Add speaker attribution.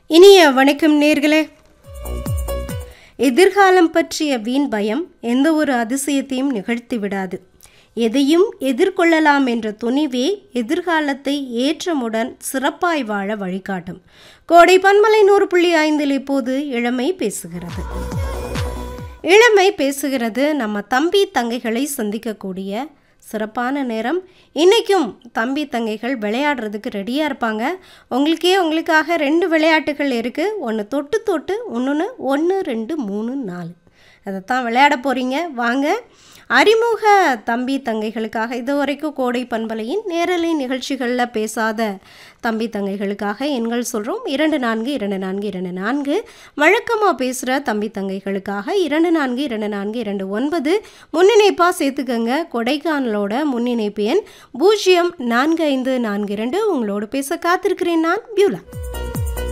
Speaker 1: இனிய வணக்கம் நேர்களே எதிர்காலம் பற்றிய வீண் பயம் எந்த ஒரு அதிசயத்தையும் நிகழ்த்தி விடாது எதையும் எதிர்கொள்ளலாம் என்ற துணிவே எதிர்காலத்தை ஏற்றமுடன் சிறப்பாய் வாழ வழிகாட்டும் கோடை பன்மலை நூறு புள்ளி ஐந்தில் இப்போது இளமை பேசுகிறது இளமை பேசுகிறது நம்ம தம்பி தங்கைகளை சந்திக்கக்கூடிய சிறப்பான நேரம் இன்றைக்கும் தம்பி தங்கைகள் விளையாடுறதுக்கு ரெடியாக இருப்பாங்க உங்களுக்கே உங்களுக்காக ரெண்டு விளையாட்டுகள் இருக்குது ஒன்று தொட்டு தொட்டு இன்னொன்று ஒன்று ரெண்டு மூணு நாலு அதைத்தான் விளையாட போகிறீங்க வாங்க அறிமுக தம்பி தங்கைகளுக்காக இது வரைக்கும் கோடை பண்பலையின் நேரலை நிகழ்ச்சிகளில் பேசாத தம்பி தங்கைகளுக்காக எண்கள் சொல்கிறோம் இரண்டு நான்கு இரண்டு நான்கு இரண்டு நான்கு வழக்கமாக பேசுகிற தம்பி தங்கைகளுக்காக இரண்டு நான்கு இரண்டு நான்கு இரண்டு ஒன்பது முன்னிணைப்பாக சேர்த்துக்கங்க கொடைக்கானலோட முன்னிணைப்பு எண் பூஜ்ஜியம் நான்கு ஐந்து நான்கு இரண்டு உங்களோடு பேச காத்திருக்கிறேன் நான் பியூலா